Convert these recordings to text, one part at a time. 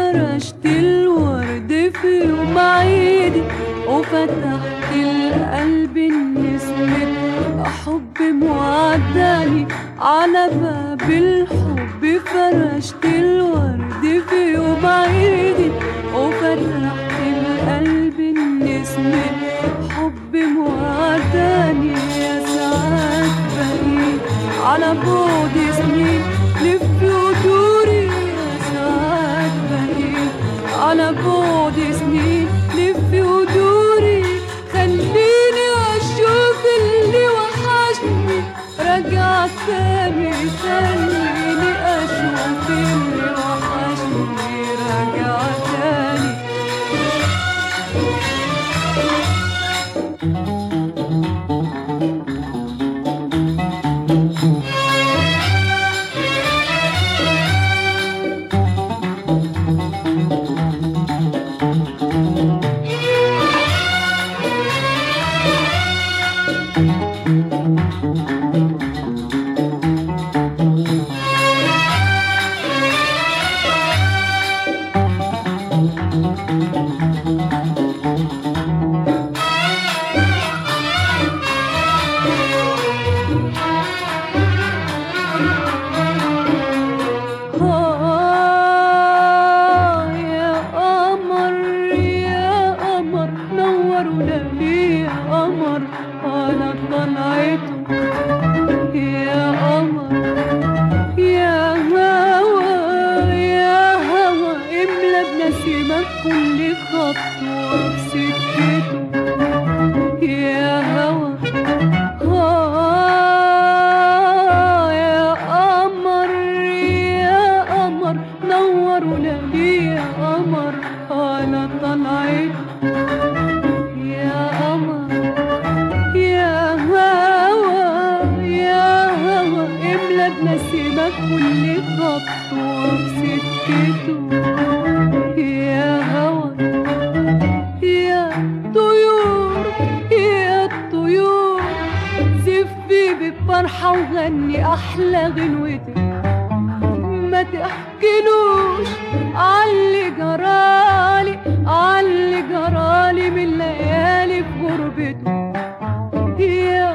فرشت الورد في يوم عيدي وفتحت القلب النسمة حب موعداني على باب الحب فرشت الورد في يوم عيدي وفتحت القلب النسمة حب موعداني يا ساعات بقيت على بعد سنين لف ودوري يا ساعات بقيت على بعد سنين لف ودوري خليني اشوف اللي وحشني رجع تاني خليني اشوف اللي وحشني رجع تاني آه يا قمر يا قمر نوروا لي يا قمر على طلعته يا قمر يا هوا يا هوا املى بنسيمك كل خطوة في سكته يا هوا آه يا قمر يا قمر نوروا لي يا قمر على طلعته يا قمر يا هوا يا هوا املى بنسيمك كل خطوة في سكته يا هوا يا طيور يا طيور زفي بفرحة وغني أحلى غنوتك ما تحكيلوش عاللي جرالي عاللي جرالي من ليالي في غربته يا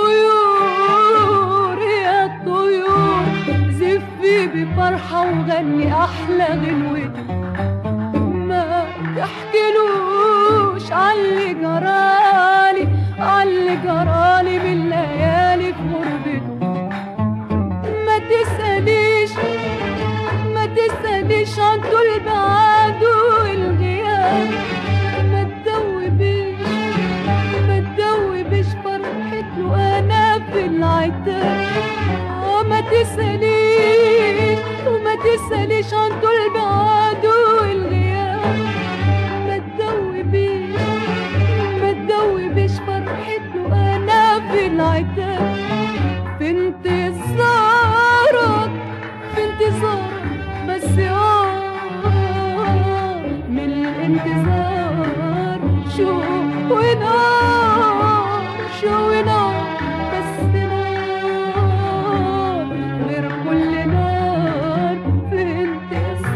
طيور يا طيور زفي بفرحة وغني أحلى غنوتك ما تحكيلوش عاللي جرالي عاللي جرالي من ليالي في غربته ما تسأليش ما تسأليش عن طول بعد والغياب ما تدوبيش ما تدوبيش فرحته أنا في العتاب آه ما تسأليش وما تسأليش عن طول بعد والغياب ما تدوبيش ما تدوبيش فرحته أنا في العتاب في انتظارك في انتظارك بس آه من الانتظار شو ونار شو ونار بس نار غير كل نار في انتظارك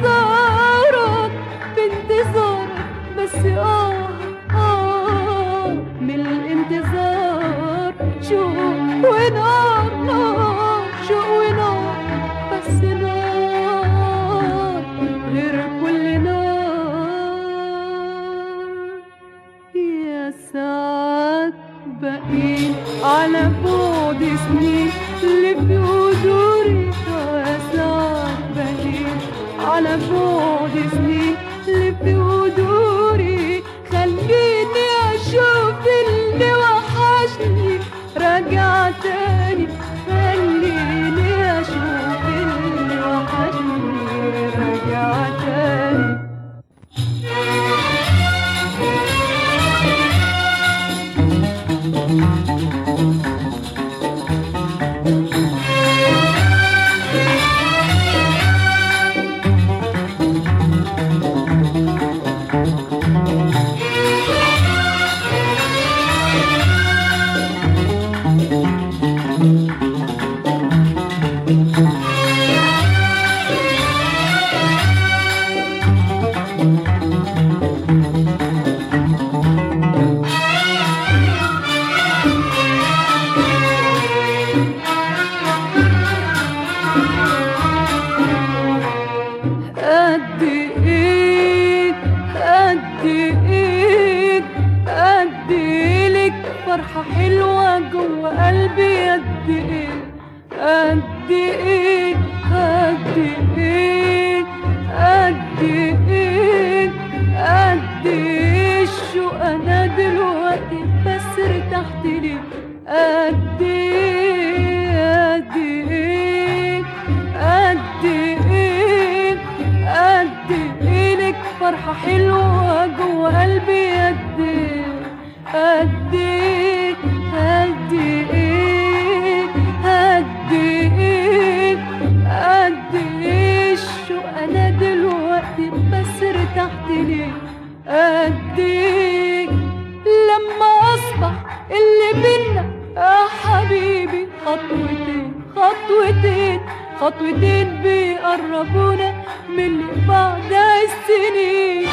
قد ايه قد ايه قد ايه لك فرحة حلوة جوه قلبي قد ايه قد ايه قد ايه قد ايه قد ايه الشوق انا دلوقتي بس ارتحت ليه قد ايه قد ايه قد ايه قد ايه لك فرحة حلوة جوه قلبي قد ايه قد ايه قد ايه قد ايه قد ايه الشوق انا دلوقتي بس ارتحت ليه قد ايه لما اصبح اللي بينا يا حبيبي خطوتين خطوتين خطوتين بيقربونا من اللي بعد السنين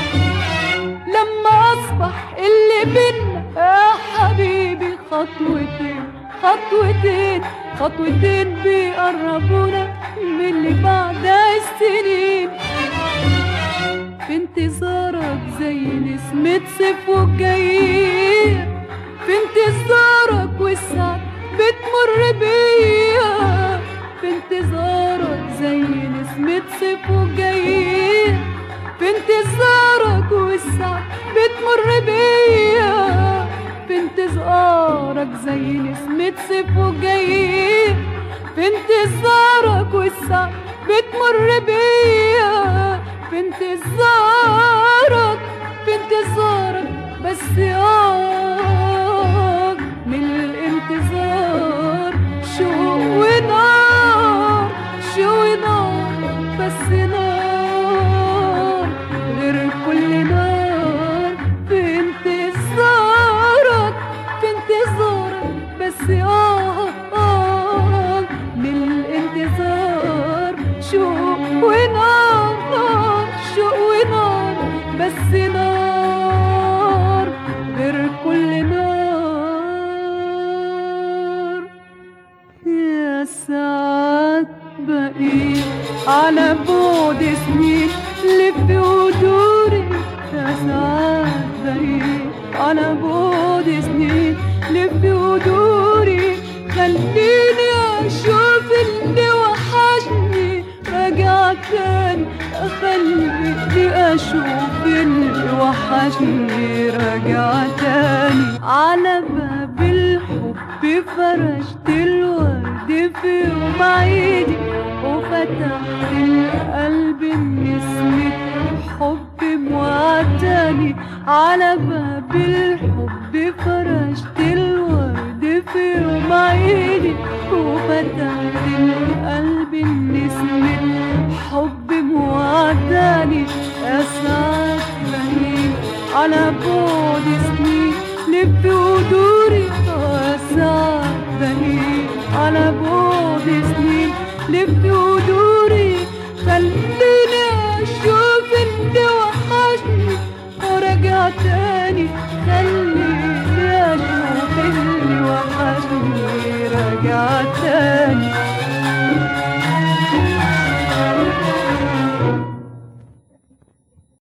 لما اصبح اللي بينا يا حبيبي خطوتين خطوتين خطوتين بيقربونا من اللي بعد السنين في انتظارك زي نسمة صيف وجاي في انتظارك والساعة بتمر بيا في انتظارك زي نسمة صيف وجاي في انتظارك والساعة بتمر بيا في انتظارك زي نسمة صيف وجاي في انتظارك والساعة بتمر بيا في انتظارك في انتظارك بس ياك من الانتظار شوق ونار شوق ونار بس نار غير كل نار في انتظارك في انتظارك بس آه آه من الانتظار شوق ونار نار شوق ونار بس نار غير كل نار يا ساعات بقيت على بعد سنين لف ودوري يا ساعات بقيت على بعد سنين لف ودوري خليني اشوف اللي وحشني راجع تاني خليني اشوف اللي وحشني راجع تاني على باب الحب فرشت الورد في يوم عيدي وفتحت القلب نسمة حب موعداني على باب الحب فرشت الورد في يوم عيدي وفتحت القلب نسمة حب موعداني أسعد بهيم على بعد سنين لف ودوري أسعد بهيم على بعد سنين لف ودوري خليني أشوف اللي وحشني ورجع تاني